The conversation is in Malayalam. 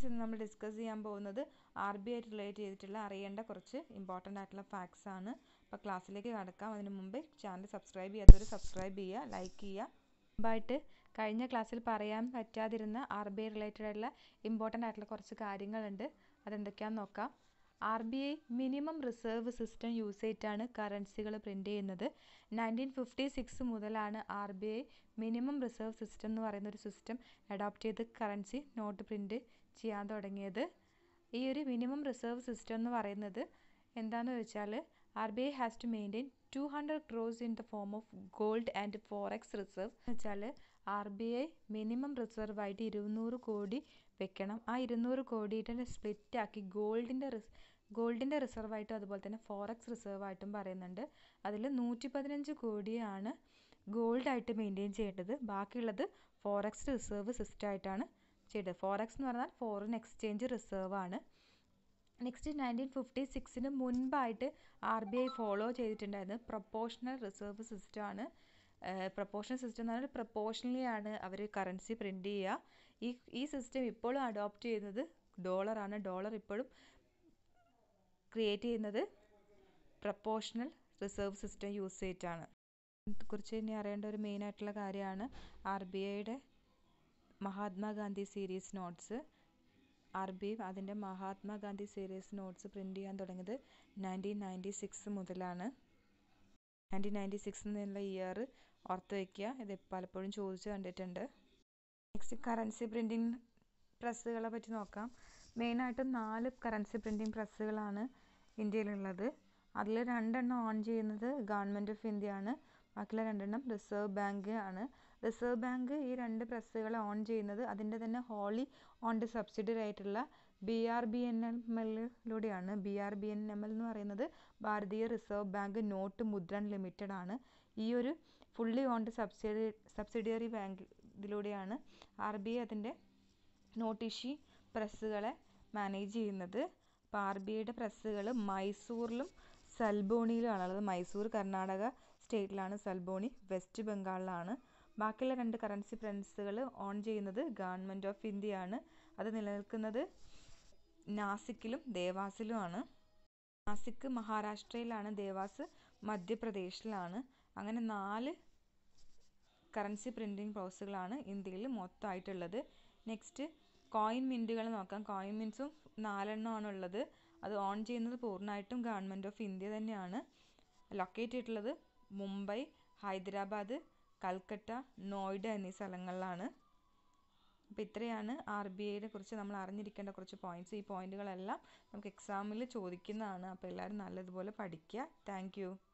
ഇന്ന് നമ്മൾ ഡിസ്കസ് ചെയ്യാൻ പോകുന്നത് ആർ ബി ആയിട്ട് റിലേറ്റ് ചെയ്തിട്ടുള്ള അറിയേണ്ട കുറച്ച് ഇമ്പോർട്ടൻ്റ് ആയിട്ടുള്ള ഫാക്ട്സ് ആണ് അപ്പോൾ ക്ലാസ്സിലേക്ക് കടക്കാം അതിന് മുമ്പ് ചാനൽ സബ്സ്ക്രൈബ് ചെയ്യാത്തവർ സബ്സ്ക്രൈബ് ചെയ്യുക ലൈക്ക് ചെയ്യുക മുമ്പായിട്ട് കഴിഞ്ഞ ക്ലാസ്സിൽ പറയാൻ പറ്റാതിരുന്ന ആർ ബി ഐ റിലേറ്റഡ് ആയിട്ടുള്ള ഇമ്പോർട്ടൻ്റ് ആയിട്ടുള്ള കുറച്ച് കാര്യങ്ങളുണ്ട് അതെന്തൊക്കെയാണെന്ന് നോക്കാം R B I minimum reserve system use ചെയ്തിട്ടാണ് കറൻസികൾ പ്രിൻ്റ് ചെയ്യുന്നത് നയൻറ്റീൻ ഫിഫ്റ്റി സിക്സ് മുതലാണ് R B I minimum reserve system എന്ന് പറയുന്ന ഒരു സിസ്റ്റം അഡോപ്റ്റ് ചെയ്ത് കറൻസി നോട്ട് പ്രിൻ്റ് ചെയ്യാൻ തുടങ്ങിയത് ഈ ഒരു മിനിമം റിസർവ് സിസ്റ്റം എന്ന് പറയുന്നത് എന്താണെന്ന് വെച്ചാൽ R B I has to maintain two hundred crores in the form of gold and forex reserve എന്ന് വെച്ചാൽ R B I minimum reserve ആയിട്ട് ഇരുന്നൂറ് കോടി വെക്കണം ആ ഇരുന്നൂറ് കോടിയുടെ സ്പ്ലിറ്റ് ആക്കി ഗോൾഡിൻ്റെ റിസ് ഗോൾഡിൻ്റെ റിസർവ് ആയിട്ടും അതുപോലെ തന്നെ ഫോറക്സ് റിസർവ് ആയിട്ടും പറയുന്നുണ്ട് അതിൽ നൂറ്റി പതിനഞ്ച് കോടിയാണ് ഗോൾഡായിട്ട് മെയിൻറ്റെയിൻ ചെയ്യേണ്ടത് ബാക്കിയുള്ളത് ഫോറക്സ് റിസർവ് സിസ്റ്റം ആയിട്ടാണ് ചെയ്തത് ഫോറക്സ് എന്ന് പറഞ്ഞാൽ ഫോറിൻ എക്സ്ചേഞ്ച് റിസർവ് ആണ് നെക്സ്റ്റ് നയൻറ്റീൻ ഫിഫ്റ്റി സിക്സിന് മുൻപായിട്ട് ആർ ബി ഐ ഫോളോ ചെയ്തിട്ടുണ്ടായിരുന്നത് പ്രൊപ്പോഷണൽ റിസർവ് സിസ്റ്റം ആണ് പ്രൊപ്പോഷണൽ സിസ്റ്റം എന്ന് പറഞ്ഞാൽ പ്രൊപ്പോഷണലി ആണ് അവർ കറൻസി പ്രിൻ്റ് ചെയ്യുക ഈ ഈ സിസ്റ്റം ഇപ്പോഴും അഡോപ്റ്റ് ചെയ്യുന്നത് ഡോളറാണ് ഡോളർ ഇപ്പോഴും ക്രിയേറ്റ് ചെയ്യുന്നത് പ്രപ്പോഷണൽ റിസർവ് സിസ്റ്റം യൂസ് ചെയ്തിട്ടാണ് കുറിച്ച് ഇനി അറിയേണ്ട ഒരു മെയിൻ ആയിട്ടുള്ള കാര്യമാണ് ആർ ബി ഐയുടെ Mahatma Gandhi series notes R B I അതിൻ്റെ മഹാത്മാഗാന്ധി സീരീസ് നോട്ട്സ് പ്രിൻ്റ് ചെയ്യാൻ തുടങ്ങിയത് നയൻറ്റീൻ നയൻറ്റി സിക്സ് മുതലാണ് നയൻറ്റീൻ നയൻറ്റി സിക്സ് എന്നുള്ള ഇയർ ഓർത്ത് വയ്ക്കുക ഇത് പലപ്പോഴും ചോദിച്ചു കണ്ടിട്ടുണ്ട് നെക്സ്റ്റ് കറൻസി പ്രിൻറ്റിങ് പ്രസ്സുകളെ പറ്റി നോക്കാം മെയിനായിട്ടും നാല് കറൻസി പ്രിൻറ്റിങ് പ്രസ്സുകളാണ് ഇന്ത്യയിലുള്ളത് അതിൽ രണ്ടെണ്ണം ഓൺ ചെയ്യുന്നത് ഗവൺമെൻറ് ഓഫ് ഇന്ത്യ ആണ് ബാക്കിയുള്ള രണ്ടെണ്ണം റിസർവ് ബാങ്ക് ആണ് റിസർവ് ബാങ്ക് ഈ രണ്ട് പ്രസ്സുകൾ ഓൺ ചെയ്യുന്നത് അതിൻ്റെ തന്നെ ഹോളി ഓൺഡ് സബ്സിഡിയറി ആയിട്ടുള്ള B R B N M എല്ലിലൂടെയാണ് B R B N M L എന്ന് പറയുന്നത് Bharatiya reserve bank note Mudran limited ആണ് ഈ ഒരു fully owned subsidy subsidiary bank ഇതിലൂടെയാണ് ആർ ബി ഐ അതിൻ്റെ നോട്ട് ഇഷ്യൂ പ്രസ്സുകളെ മാനേജ് ചെയ്യുന്നത് അപ്പോൾ ആർ ബി ഐയുടെ പ്രസ്സുകൾ മൈസൂറിലും സൽബോണിയിലുമാണുള്ളത് മൈസൂർ കർണാടക സ്റ്റേറ്റിലാണ് സൽബോണി വെസ്റ്റ് ബംഗാളിലാണ് ബാക്കിയുള്ള രണ്ട് കറൻസി പ്രസ്സുകൾ ഓൺ ചെയ്യുന്നത് ഗവൺമെൻറ് ഓഫ് ഇന്ത്യ ആണ് അത് നിലനിൽക്കുന്നത് നാസിക്കിലും ദേവാസിലുമാണ് നാസിക്ക് മഹാരാഷ്ട്രയിലാണ് ദേവാസ് മധ്യപ്രദേശിലാണ് അങ്ങനെ നാല് കറൻസി പ്രിൻറ്റിംഗ് പ്രോസസ്സുകളാണ് ഇന്ത്യയിൽ മൊത്തമായിട്ടുള്ളത് നെക്സ്റ്റ് കോയിൻ മിൻറ്റുകൾ നോക്കാം കോയിൻ മിൻസും നാലെണ്ണമാണ് ഉള്ളത് അത് ഓൺ ചെയ്യുന്നത് പൂർണ്ണമായിട്ടും ഗവൺമെൻറ് ഓഫ് ഇന്ത്യ തന്നെയാണ് ലൊക്കേറ്റ് ചെയ്തിട്ടുള്ളത് മുംബൈ ഹൈദരാബാദ് കൽക്കട്ട നോയിഡ എന്നീ സ്ഥലങ്ങളിലാണ് അപ്പോൾ ഇത്രയാണ് ആർ ബി ഐയെ കുറിച്ച് നമ്മൾ അറിഞ്ഞിരിക്കേണ്ട കുറച്ച് പോയിന്റ്സ് ഈ പോയിന്റുകളെല്ലാം നമുക്ക് എക്സാമിൽ ചോദിക്കുന്നതാണ് അപ്പോൾ എല്ലാവരും നല്ലതുപോലെ പഠിക്കുക താങ്ക്